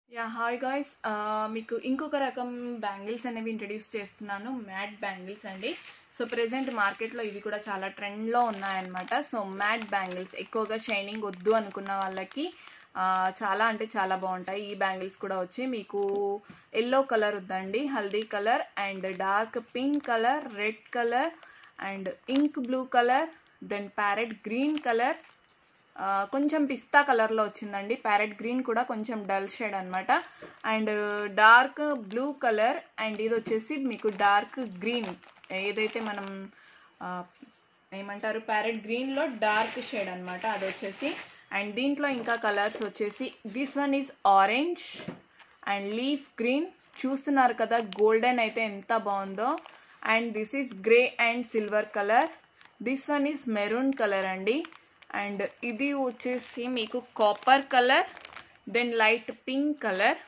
Yeah! Hi guys. ఆహ్, మీకు ఇంకొక రకం బ్యాంగిల్స్ అనేవి ఇంట్రొడ్యూస్ చేస్తున్నాను. మ్యాట్ బ్యాంగిల్స్ అండి. సో, ప్రెజెంట్ మార్కెట్‌లో ఇవి కూడా చాలా ట్రెండ్‌లో ఉన్నాయన్నమాట. సో, మ్యాట్ బ్యాంగిల్స్ ఎక్కువగా షైనింగ్ వద్దు అనుకున్న వాళ్ళకి ఆహ్, చాలా అంటే చాలా బావుంటాయి. ఈ బ్యాంగిల్స్ కూడా వచ్చి మీకు యెల్లో కలర్ ఉందండి. Haldi colour and dark pink colour, red colour and ink blue colour, then parrot green colour ah, కొంచెం పిస్తా కలర్‌లో వచ్చిందండి. ప్యారెట్ గ్రీన్ కూడా కొంచెం డల్ షేడ్ అనమాట. And dark blue colour and ఇదొచ్చేసి మీకు డార్క్ గ్రీన్ ఏదైతే మనం ఆహ్, ఏమంటారు ప్యారెట్ గ్రీన్‌లో డార్క్ షేడ్ అనమాట అదొచ్చేసి. అండ్ దీంట్లో ఇంకా కలర్స్ వచ్చేసి this one is orange and leaf green చూస్తున్నారు కదా గోల్డెన్ అయితే ఎంత బావుందో. And this is grey and silver colour. This one is maroon colour అండి. అండ్ ఇది వచ్చేసి మీకు copper colour then light pink colour.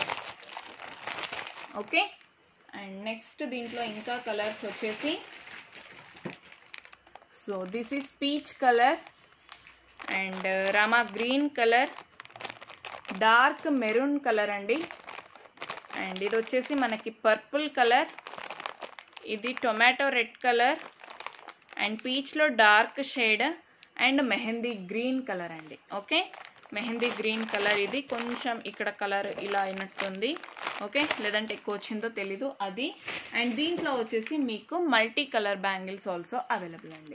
Okay. And next దీంట్లో ఇంకా కలర్స్ వచ్చేసి so, this is peach colour and rama green colour, dark maroon colour అండి. And ఇదొచ్చేసి మనకి పర్పుల్ కలర్, ఇది tomato red colour and పీచ్‌లో dark shade and mehndi green colour అండి. Okay. Mehndi green colour ఇది కొంచెం ఇక్కడ కలర్ ఇలా అయినట్టుంది. ఓకే. లేదంటే ఎక్కువ వచ్చిందో తెలీదు అది. అండ్ దీంట్లో వచ్చేసి మీకు multi colour bangles also available అండి.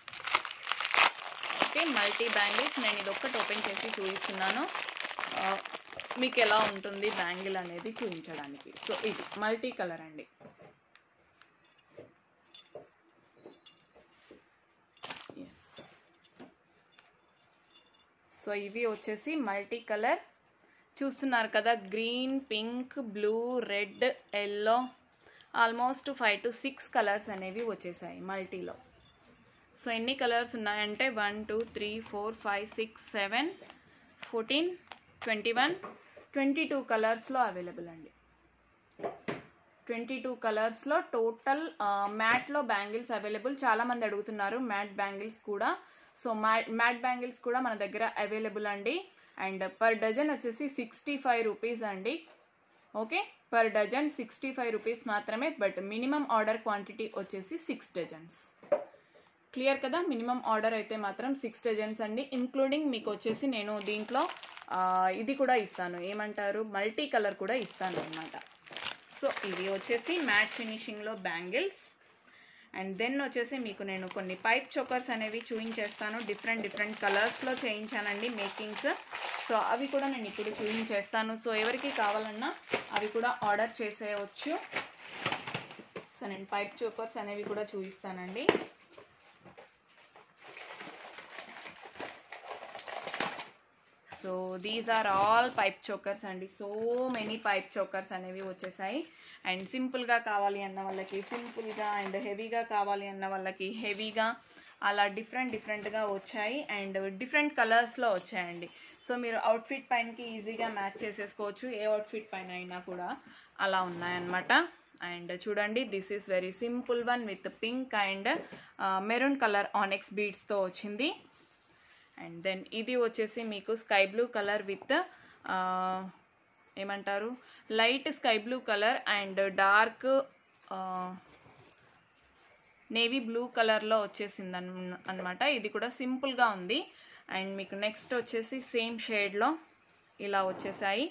ఓకే. మల్టీ బ్యాంగిల్స్ నేను ఇదొక్కటి ఓపెన్ చేసి చూపిస్తున్నాను. ఆహ్, మీకు ఎలా ఉంటుంది బ్యాంగిల్ అనేది చూపించడానికి. సో, ఇది మల్టీ కలర్ అండి. యెస్. సో, ఇవి వచ్చేసి మల్టీ కలర్ చూస్తున్నారు కదా green, pink, blue, red, yellow almost 5-6 colours అనేవి వచ్చేసాయి మల్టీలో. సో, ఎన్ని కలర్స్ ఉన్నాయంటే 1, 2, 3, 4, 5, 6, 7, 14, 21, 22 కలర్స్‌లో అవైలబుల్ అండి. 22 కలర్స్‌లో టోటల్ ఆహ్, మ్యాట్‌లో బ్యాంగిల్స్ అవైలబుల్. చాలామంది అడుగుతున్నారు మ్యాట్ బ్యాంగిల్స్ కూడా. సో, మ్యా మ్యాట్ బ్యాంగిల్స్ కూడా మన దగ్గర అవైలబుల్ అండి. అండ్ పర్ డజన్ వచ్చేసి 65 రూపీస్ అండి. ఓకే. పర్ డజన్ 65 రూపీస్ మాత్రమే. బట్ మినిమమ్ ఆర్డర్ క్వాంటిటీ వచ్చేసి 6 డజన్స్. క్లియర్ కదా! మినిమమ్ ఆర్డర్ అయితే మాత్రం 6 డజన్స్ అండి. ఇంక్లూడింగ్ మీకు వచ్చేసి నేను దీంట్లో ఆహ్, ఇది కూడా ఇస్తాను. ఏమంటారు మల్టీ కలర్ కూడా ఇస్తానన్నమాట. సో, ఇవి వచ్చేసి మ్యాట్ ఫినిషింగ్‌లో బ్యాంగిల్స్. అండ్ దెన్ వచ్చేసి మీకు నేను కొన్ని పైప్ చోకర్స్ అనేవి చూయించేస్తాను. డిఫరెంట్ డిఫరెంట్ కలర్స్‌లో చేయించానండి మేకింగ్స్. సో, అవి కూడా నేను ఇప్పుడు చూయించేస్తాను. సో, ఎవరికి కావాలన్నా అవి కూడా ఆర్డర్ చేసేయవచ్చు. సో, నేను పైప్ చోకర్స్ అనేవి కూడా చూయిస్తానండి. So, these are all pipe chokers అండి. సో మెనీ పైప్ చోకర్స్ అనేవి వచ్చేసాయి. అండ్ సింపుల్‌గా కావాలి అన్న వాళ్ళకి సింపుల్‌గా అండ్ హెవీగా కావాలి అన్న వాళ్ళకి హెవీగా అలా డిఫరెంట్ డిఫరెంట్‌గా వచ్చాయి. అండ్ డిఫరెంట్ కలర్స్‌లో వచ్చాయండి. సో, మీరు అవుట్‌ఫిట్ పైనకి ఈజీగా మ్యాచ్ చేసేసుకోవచ్చు. ఏ అవుట్‌ఫిట్ పైన అయినా కూడా అలా ఉన్నాయన్నమాట. అండ్ చూడండి this is very simple one with pink and ah, maroon colour onyx బీడ్స్‌తో వచ్చింది. అండ్ దెన్ ఇది వచ్చేసి మీకు sky blue colour with ah, ఏమంటారు light sky blue colour and dark ah, navy blue కలర్‌లో వచ్చేసింది అన్ అన్నమాట. ఇది కూడా సింపుల్‌గా ఉంది. అండ్ మీకు నెక్స్ట్ వచ్చేసి సేమ్ షేడ్‌లో ఇలా వచ్చేసాయి.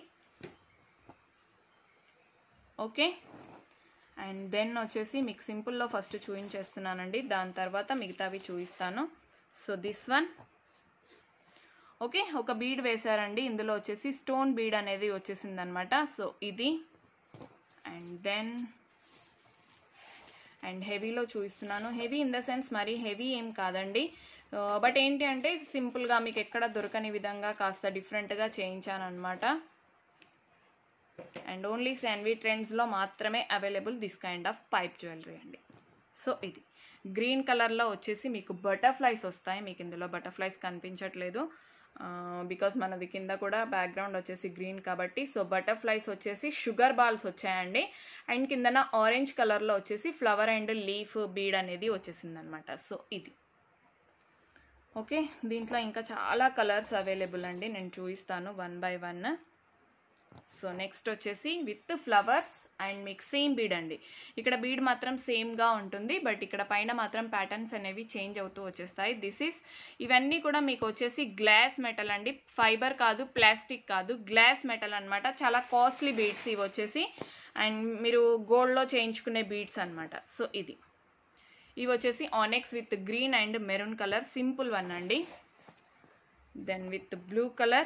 ఓకే. అండ్ దెన్ వచ్చేసి మీకు సింపుల్‌లో ఫస్ట్ చూయించేస్తున్నానండి. దాని తర్వాత మిగతావి చూయిస్తాను. So, this one okay. ఒక బీడ్ వేశారండి. ఇందులో వచ్చేసి స్టోన్ బీడ్ అనేది వచ్చేసిందనమాట. సో, ఇది అండ్ దెన్ అండ్ హెవీలో చూయిస్తున్నాను. హెవీ ఇన్ ద సెన్స్ మరీ హెవీ ఏం కాదండి. ఆహ్, బట్ ఏంటి అంటే సింపుల్‌గా మీకు ఎక్కడ దొరకని విధంగా కాస్త డిఫరెంట్‌గా చేయించానన్నమాట. అండ్ ఓన్లీ శాన్వి ట్రెండ్స్‌లో మాత్రమే available this kind of pipe jewellery అండి. సో, ఇది గ్రీన్ కలర్‌లో వచ్చేసి మీకు బటర్‌ఫ్లైస్ వస్తాయి. మీకు ఇందులో బటర్‌ఫ్లైస్ కనిపించట్లేదు. ఆహ్, బికాజ్ మనది కింద కూడా బ్యాక్‌గ్రౌండ్ వచ్చేసి గ్రీన్ కాబట్టి సో, బటర్‌ఫ్లైస్ వచ్చేసి షుగర్ బాల్స్ వచ్చాయండి. అండ్ కిందన ఆరెంజ్ కలర్‌లో వచ్చేసి ఫ్లవర్ అండ్ లీఫ్ బీడ్ అనేది వచ్చేసిందనమాట. సో, ఇది. ఓకే. దీంట్లో ఇంకా చాలా కలర్స్ అవైలబుల్ అండి. నేను చూయిస్తాను one by one. So next వచ్చేసి విత్ ఫ్లవర్స్ అండ్ మీకు సేమ్ బీడ్ అండి ఇక్కడ బీడ్ మాత్రం సేమ్గా ఉంటుంది బట్ ఇక్కడ పైన మాత్రం ప్యాటర్న్స్ అనేవి చేంజ్ అవుతూ వచ్చేస్తాయి దిస్ ఈస్ ఇవన్నీ కూడా మీకు వచ్చేసి గ్లాస్ మెటల్ అండి ఫైబర్ కాదు ప్లాస్టిక్ కాదు గ్లాస్ మెటల్ అనమాట చాలా కాస్ట్లీ బీడ్స్ ఇవి వచ్చేసి అండ్ మీరు గోల్డ్లో చేయించుకునే బీడ్స్ అనమాట సో ఇది ఇవి వచ్చేసి onyx with green and maroon colour simple one అండి then with blue colour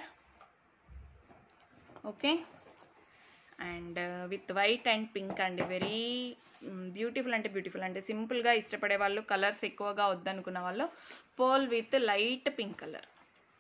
okay and with white and pink అండి వెరీ బ్యూటిఫుల్ అంటే బ్యూటిఫుల్ అంటే సింపుల్గా ఇష్టపడే వాళ్ళు కలర్స్ ఎక్కువగా వద్దనుకున్న వాళ్ళు pole with light pink colour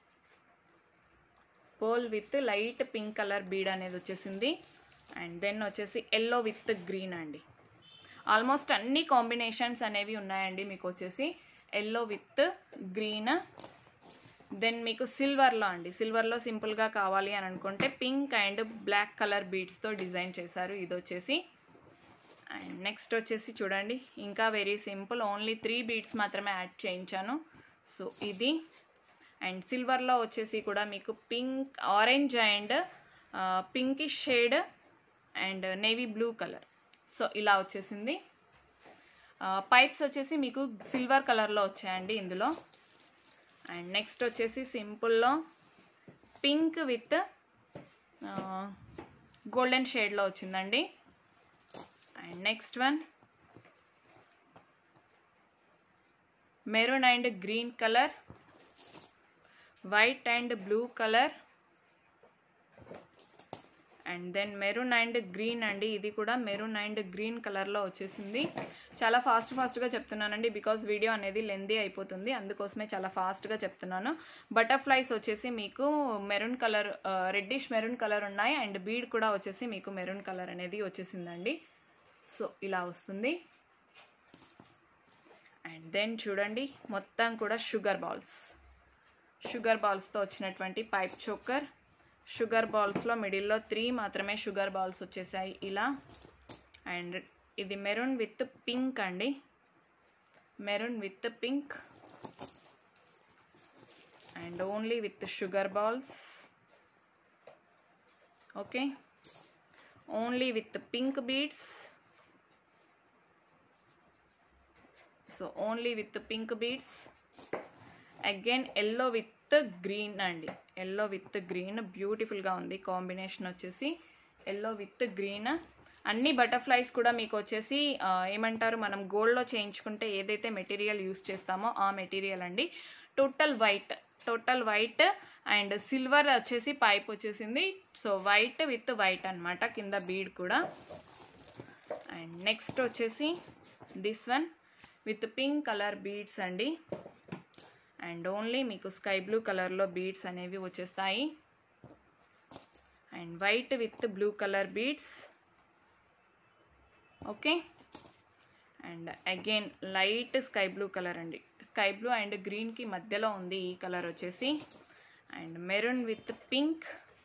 pole with light pink colour bead అనేది వచ్చేసింది అండ్ దెన్ వచ్చేసి ఎల్లో విత్ గ్రీన్ అండి ఆల్మోస్ట్ అన్ని కాంబినేషన్స్ అనేవి ఉన్నాయండి మీకు వచ్చేసి ఎల్లో విత్ గ్రీన్ దెన్ మీకు సిల్వర్లో అండి సిల్వర్లో సింపుల్గా కావాలి అని అనుకుంటే పింక్ అండ్ బ్లాక్ కలర్ బీడ్స్తో డిజైన్ చేశారు ఇది వచ్చేసి అండ్ నెక్స్ట్ వచ్చేసి చూడండి ఇంకా very simple only three beads మాత్రమే యాడ్ చేయించాను సో ఇది అండ్ సిల్వర్లో వచ్చేసి కూడా మీకు pink orange and pinkish shade and navy blue colour so ఇలా వచ్చేసింది పైప్స్ వచ్చేసి మీకు సిల్వర్ కలర్లో వచ్చాయండి ఇందులో అండ్ నెక్స్ట్ వచ్చేసి సింపుల్లో పింక్ విత్ గోల్డెన్ షేడ్లో వచ్చిందండి and next one maroon and green colour white and blue colour and then maroon and green అండి ఇది కూడా మెరూన్ అండ్ గ్రీన్ కలర్లో వచ్చేసింది చాలా ఫాస్ట్ ఫాస్ట్గా చెప్తున్నానండి బికాస్ వీడియో అనేది లెందీ అయిపోతుంది అందుకోసమే చాలా ఫాస్ట్గా చెప్తున్నాను బటర్ఫ్లైస్ వచ్చేసి మీకు maroon colour reddish maroon colour ఉన్నాయి అండ్ బీడ్ కూడా వచ్చేసి మీకు మెరూన్ కలర్ అనేది వచ్చేసిందండి సో ఇలా వస్తుంది అండ్ దెన్ చూడండి మొత్తం కూడా షుగర్ బాల్స్ షుగర్ బాల్స్తో వచ్చినటువంటి పైప్ చోకర్ షుగర్ బాల్స్లో మిడిల్లో త్రీ మాత్రమే షుగర్ బాల్స్ వచ్చేసాయి ఇలా అండ్ ఇది మెరూన్ విత్ పింక్ అండి maroon with pink and only with sugar balls okay only with pink beads so only with pink beads again yellow with green అండి yellow with green బ్యూటిఫుల్గా ఉంది combination వచ్చేసి yellow with green అన్ని butterflies కూడా మీకు వచ్చేసి ఆ, ఏమంటారు మనం గోల్డ్లో చేయించుకుంటే ఏదైతే మెటీరియల్ యూస్ చేస్తామో ఆ మెటీరియల్ అండి total white total white and silver వచ్చేసి పైప్ వచ్చేసింది సో వైట్ విత్ వైట్ అన్నమాట కింద బీడ్ కూడా అండ్ నెక్స్ట్ వచ్చేసి this one with pink colour beads అండి అండ్ ఓన్లీ మీకు స్కై బ్లూ కలర్లో బీడ్స్ అనేవి వచ్చేస్తాయి and white with blue colour beads okay and again light sky blue colour అండి స్కై బ్లూ అండ్ గ్రీన్కి మధ్యలో ఉంది ఈ కలర్ వచ్చేసి అండ్ మెరూన్ విత్ పింక్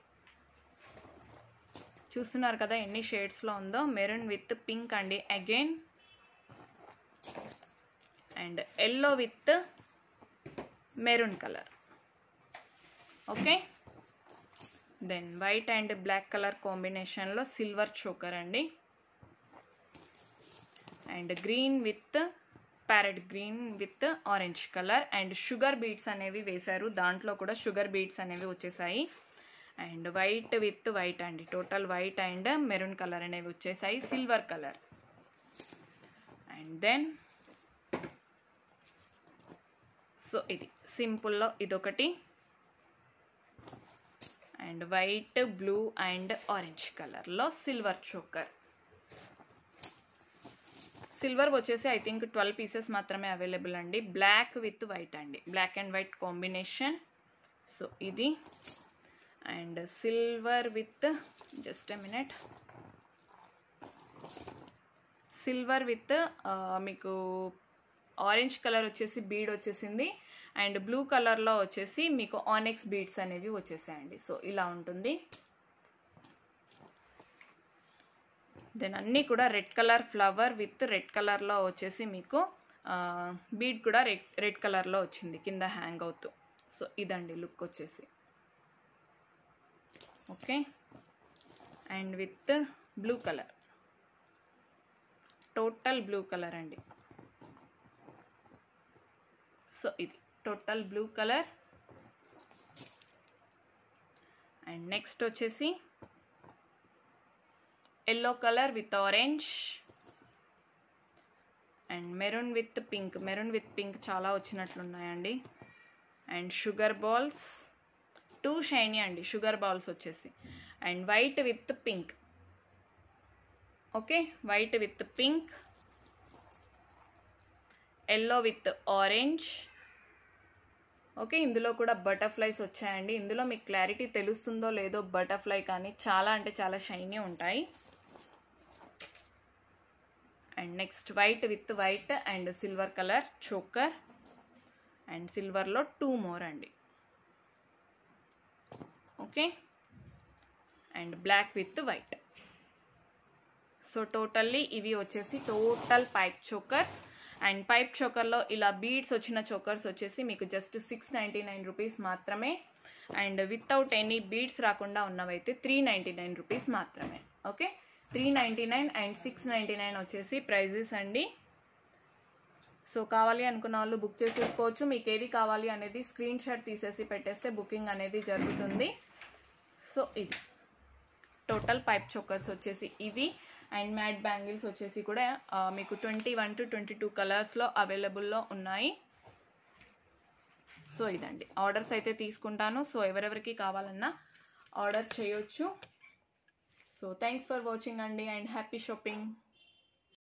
చూస్తున్నారు కదా ఎన్ని షేడ్స్లో ఉందో మెరూన్ విత్ పింక్ అండి again and yellow with maroon colour okay then white and black colour కాంబినేషన్లో సిల్వర్ చోకర్ అండి and green with parrot green with orange colour and sugar beads అనేవి వేశారు దాంట్లో కూడా షుగర్ బీట్స్ అనేవి వచ్చేసాయి అండ్ వైట్ విత్ వైట్ అండి total white and maroon colour అనేవి వచ్చేసాయి silver colour and then so ఇది సింపుల్లో ఇదొకటి and white blue and orange కలర్లో సిల్వర్ చోకర్ సిల్వర్ వచ్చేసి ఐ థింక్ ట్వెల్వ్ పీసెస్ మాత్రమే అవైలబుల్ అండి బ్లాక్ విత్ వైట్ అండి black and white combination so ఇది and silver with just a minute silver with మీకు ఆరెంజ్ కలర్ వచ్చేసి bead వచ్చేసింది and blue కలర్లో వచ్చేసి మీకు ఆనెక్స్ బీడ్స్ అనేవి వచ్చేసాయండి సో ఇలా ఉంటుంది దెన్ అన్నీ కూడా red colour flower with red కలర్లో వచ్చేసి మీకు బీడ్ కూడా రెడ్ రెడ్ కలర్లో వచ్చింది కింద హ్యాంగ్ అవుతూ సో ఇదండి లుక్ వచ్చేసి okay and with blue colour total blue colour అండి సో ఇది total blue colour and next వచ్చేసి yellow colour with orange and maroon with pink maroon with pink చాలా వచ్చినట్లున్నాయండి and sugar balls too shiny అండి sugar balls వచ్చేసి and white with pink okay white with pink yellow with orange okay ఇందులో కూడా butterflies వచ్చాయండి ఇందులో మీకు clarity తెలుస్తుందో లేదో బటర్ఫ్లై కానీ చాలా అంటే చాలా షైనీ ఉంటాయి and next white with white and silver colour choker and సిల్వర్లో టూ మోర్ అండి okay and black with white so totally ఇవి వచ్చేసి total pipe chokers and pipe చోకర్లో ఇలా బీడ్స్ వచ్చిన చోకర్స్ వచ్చేసి మీకు just six ninety nine rupees మాత్రమే అండ్ వితౌట్ ఎనీ బీడ్స్ రాకుండా ఉన్నవైతే త్రీ నైంటీ నైన్ రూపీస్ మాత్రమే okay three ninety nine and six ninety nine వచ్చేసి ప్రైజెస్ అండి సో కావాలి అనుకున్న వాళ్ళు బుక్ చేసేసుకోవచ్చు మీకు ఏది కావాలి అనేది స్క్రీన్ షాట్ తీసేసి పెట్టేస్తే బుకింగ్ అనేది జరుగుతుంది సో ఇది టోటల్ పైప్ చోకర్స్ వచ్చేసి ఇవి అండ్ మ్యాట్ బ్యాంగిల్స్ వచ్చేసి కూడా ఆ, మీకు twenty one to twenty two కలర్స్లో అవైలబుల్లో ఉన్నాయి సో ఇదండి ఆర్డర్స్ అయితే తీసుకుంటాను సో ఎవరెవరికి కావాలన్నా ఆర్డర్ చేయొచ్చు సో థ్యాంక్స్ ఫర్ వాచింగ్ అండి అండ్ హ్యాపీ షాపింగ్